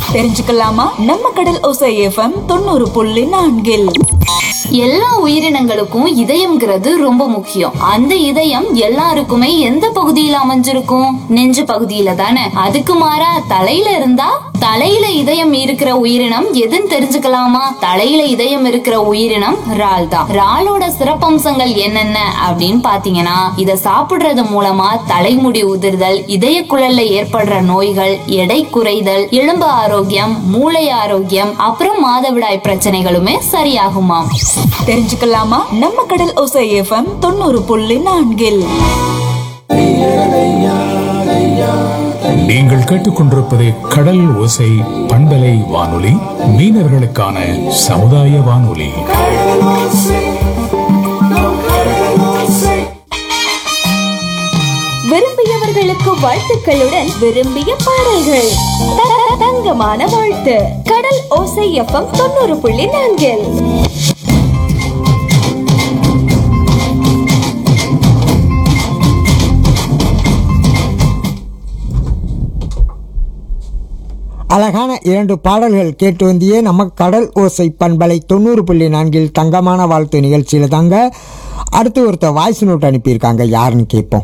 தெரிஞ்சுக்கலாமா நம்ம கடல் ஒசை எஃப்எம் தொண்ணூறு புள்ளி நான்கில் எல்லா உயிரினங்களுக்கும் இதயம்ங்கிறது ரொம்ப முக்கியம் அந்த இதயம் எல்லாருக்குமே எந்த பகுதியில அமைஞ்சிருக்கும் நெஞ்சு பகுதியில தானே அதுக்கு மாறா தலையில இருந்தா தலையில இதயம் இருக்கிற உயிரினம் எதுன்னு தெரிஞ்சுக்கலாமா தலையில இதயம் இருக்கிற உயிரினம் இறால் தான் இறாலோட சிறப்பம்சங்கள் என்னென்ன அப்படின்னு பாத்தீங்கன்னா இத சாப்பிடுறது மூலமா தலைமுடி உதிர்தல் இதய குழல்ல ஏற்படுற நோய்கள் எடை குறைதல் எலும்பு ஆரோக்கியம் மூளை ஆரோக்கியம் அப்புறம் மாதவிடாய் பிரச்சனைகளுமே சரியாகுமாம் தெரிஞ்சுக்கலாமா நம்ம கடல் ஒசை எஃப்எம் தொண்ணூறு புள்ளி நான்கில் நீங்கள் கேட்டுக்கொண்டிருப்பது கடல் ஓசை பண்பலை வானொலி மீனவர்களுக்கான சமுதாய வானொலி விரும்பியவர்களுக்கு வாழ்த்துக்களுடன் விரும்பிய பாடல்கள் த- த- தங்கமான வாழ்த்து கடல் ஓசை எஃப்எம் தொண்ணூறு புள்ளி நான்கில் அழகான இரண்டு பாடல்கள் கேட்டு வந்தியே நம்ம கடல் ஓசை பண்பலை தொண்ணூறு புள்ளி நான்கில் தங்கமான வாழ்த்து நிகழ்ச்சியில் தாங்க அடுத்து ஒருத்தர் வாய்ஸ் நோட் அனுப்பியிருக்காங்க யாருன்னு கேட்போம்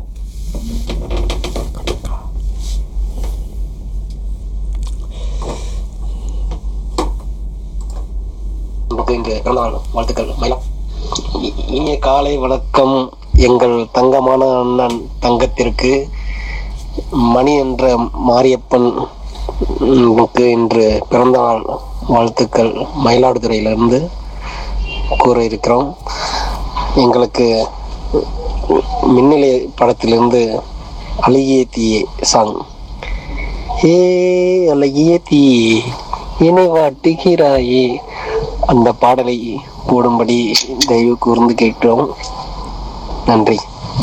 நமக்கு இங்கு பிறந்தநாள் வாழ்த்துக்கள் மயிலம் இ- இனிய காலை வணக்கம் எங்கள் தங்கமான அண்ணன் தங்கத்திற்கு மணி என்ற மாரியப்பன் க்கு இன்று பிறந்தநாள் வாழ்த்துக்கள் மயிலாடுதுறையிலிருந்து கூற இருக்கிறோம் எங்களுக்கு மின்னலை படத்திலிருந்து அழகிய தீயே சாங் ஏ அழகிய தீயே என்னை வாட்டுகிறாயே அந்த பாடலை போடும்படி தயவு கூர்ந்து கேட்கிறோம் நன்றி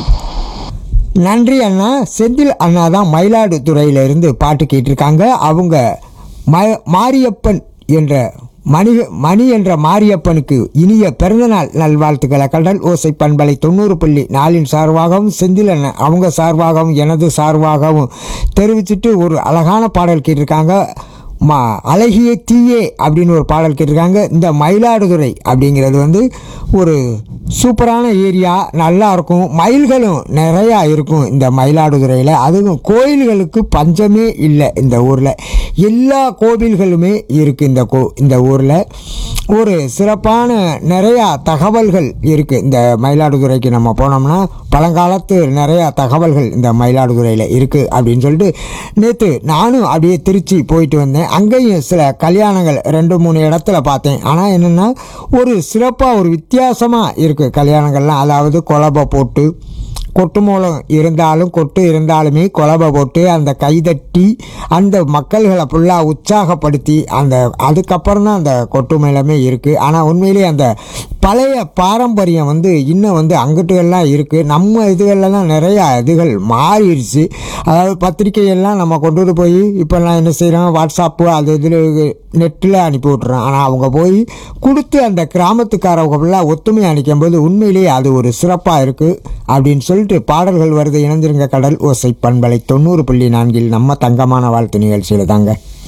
நன்றி அண்ணா செந்தில் அண்ணா தான் மயிலாடுதுறையிலிருந்து பாட்டு கேட்டிருக்காங்க அவங்க ம மாரியப்பன் என்ற மணி மணி என்ற மாரியப்பனுக்கு இனிய பிறந்தநாள் நல்வாழ்த்துக்களை கடல் ஓசை பண்பலை தொண்ணூறு புள்ளி நாலின் சார்பாகவும் செந்தில் அண்ணன் அவங்க சார்பாகவும் எனது சார்பாகவும் தெரிவிச்சுட்டு ஒரு அழகான பாடல் கேட்டிருக்காங்க மா அழகிய தீயே அப்படின்னு ஒரு பாடல் கேட்டிருக்காங்க இந்த மயிலாடுதுறை அப்படிங்கிறது வந்து ஒரு சூப்பரான ஏரியா நல்லா இருக்கும் மயில்களும் நிறையா இருக்கும் இந்த மயிலாடுதுறையில் அதுவும் கோயில்களுக்கு பஞ்சமே இல்லை இந்த ஊரில் எல்லா கோவில்களுமே இருக்குது இந்த கோ இந்த ஊரில் ஒரு சிறப்பான நிறையா தகவல்கள் இருக்குது இந்த மயிலாடுதுறைக்கு நம்ம போனோம்னா பழங்காலத்து நிறையா தகவல்கள் இந்த மயிலாடுதுறையில் இருக்குது அப்படின்னு சொல்லிட்டு நேற்று நானும் அப்படியே திருச்சி போயிட்டு வந்தேன் அங்கேயும் சில கல்யாணங்கள் ரெண்டு மூணு இடத்துல பார்த்தேன் ஆனால் என்னென்னா ஒரு சிறப்பாக ஒரு வித்தியாசமாக இருக்குது கல்யாணங்கள்லாம் அதாவது குழம்பை போட்டு கொட்டு மூலம் இருந்தாலும் கொட்டு இருந்தாலுமே குழம்பை போட்டு அந்த கைதட்டி அந்த மக்கள்களை ஃபுல்லாக உற்சாகப்படுத்தி அந்த அதுக்கப்புறம் தான் அந்த கொட்டு மேளமே இருக்குது ஆனால் உண்மையிலேயே அந்த பழைய பாரம்பரியம் வந்து இன்னும் வந்து அங்கிட்டுகள்லாம் இருக்குது நம்ம இதுகள்லாம் நிறையா இதுகள் மாறிடுச்சு அதாவது பத்திரிக்கையெல்லாம் நம்ம கொண்டுட்டு போய் இப்போல்லாம் என்ன செய்கிறோம் வாட்ஸ்அப்பு அது இதில் நெட்டில் அனுப்பி விட்றோம் ஆனால் அவங்க போய் கொடுத்து அந்த கிராமத்துக்காரவங்க ஃபுல்லாக ஒத்துமை அணிக்கும்போது உண்மையிலேயே அது ஒரு சிறப்பாக இருக்குது அப்படின்னு சொல்லிட்டு பாடல்கள் வருது இணைஞ்சிருங்க கடல் ஓசை பண்பலை தொண்ணூறு புள்ளி நான்கில் நம்ம தங்கமான வாழ்த்து நிகழ்ச்சியில் தாங்க